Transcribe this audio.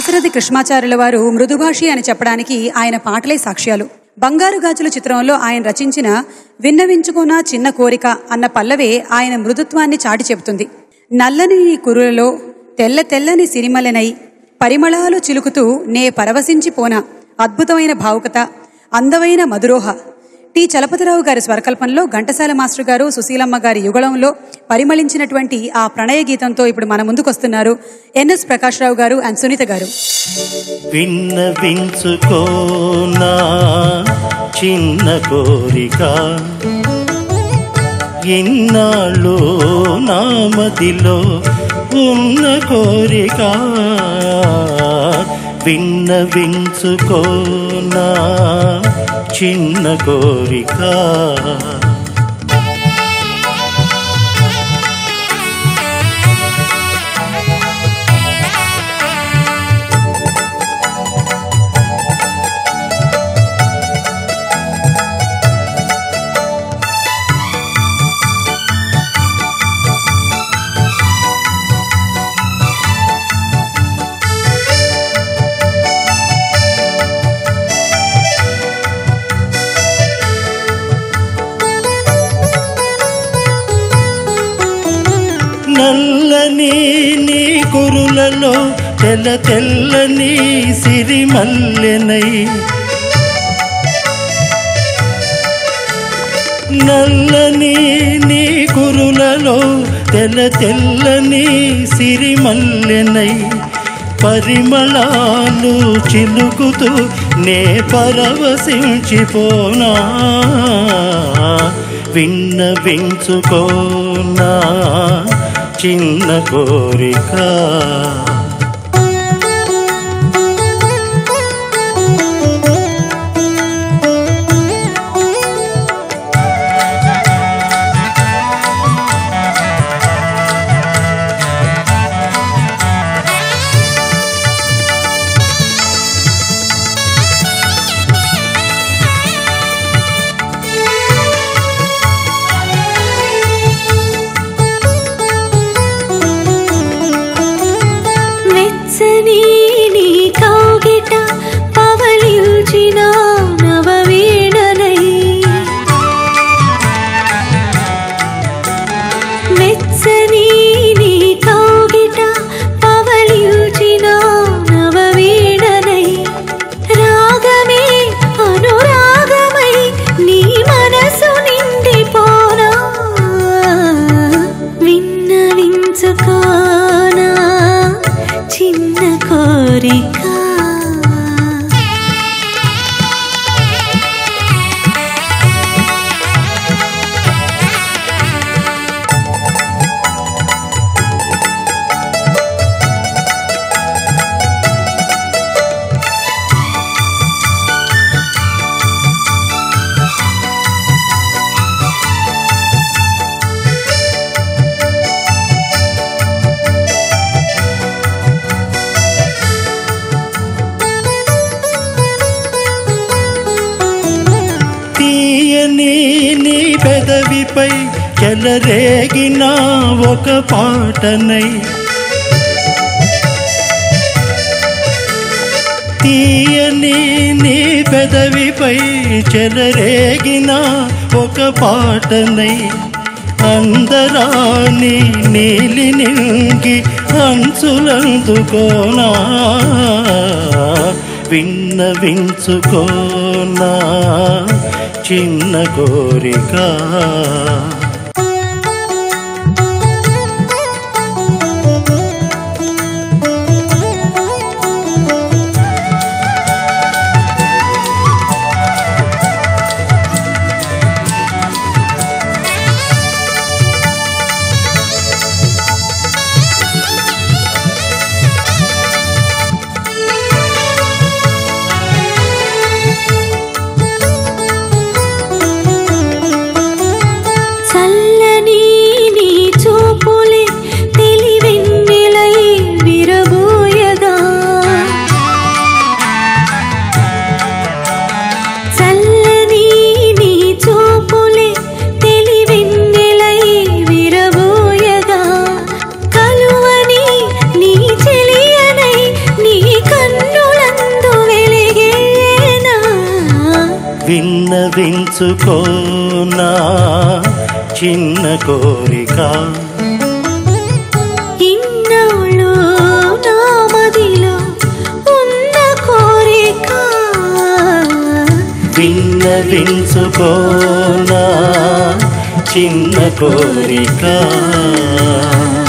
దాశరథి కృష్ణాచార్యుల వారు మృదుభాషి అని చెప్పడానికి ఆయన పాటలే సాక్ష్యాలు బంగారు గాజుల చిత్రంలో ఆయన రచించిన విన్నవించుకోనా చిన్న కోరిక అన్న పల్లవే ఆయన మృదుత్వాన్ని చాటి చెబుతుంది నల్లని నీ కురులలో తెల్ల తెల్లని సిరిమలనై పరిమళాలు చిలుకుతూ నే పరవశించిపోన అద్భుతమైన భావుకత అందమైన మధురోహ టి చలపతిరావు గారి స్వరకల్పనలో ఘంటసాల మాస్టర్ గారు సుశీలమ్మ గారి యుగళంలో పరిమళించినటువంటి ఆ ప్రణయ గీతంతో ఇప్పుడు మన ముందుకొస్తున్నారు ఎన్ఎస్ ప్రకాశ్రావు గారు అండ్ సునీత గారు విన్నవించుకోనా చిన్న కోరిక ఇన్నాళ్ళు నా మదిలో ఉన్న కోరిక విన్నవించుకోనా చిన్న కోరిక నల్లని నీ కురులలో తెల్ల తెల్లని సిరిమల్లెనై నల్లని నీ కురులలో తెల్ల తెల్లని సిరిమల్లెనై పరిమళాలు చిలుకుతూ నే పరవశించిపోనా విన్నవించుకోనా చిన్న కోరిక వెచ్చని నీ కౌగిట పవళించిన నవవీణనై వెచ్చని నీ కౌగిట పవళించిన నవవీణనై రాగమే అనురాగమై నీ మనసు నిండిపోనా విన్నవించుకోనా చిన్న కోరిక తీయని నీ పెదవిపై చెలరేగిన ఒక పాటనై తీయని నీ పెదవిపై చెలరేగిన ఒక పాటనై అందరాని నీలి నింగి అంచులందుకోనా విన్నవించుకోనా చిన్న కోరిక విన్నవించుకోనా చిన్న కోరిక ఇన్నాళ్ళు నా మదిలో ఉన్న కోరిక విన్నవించుకోనా చిన్న కోరిక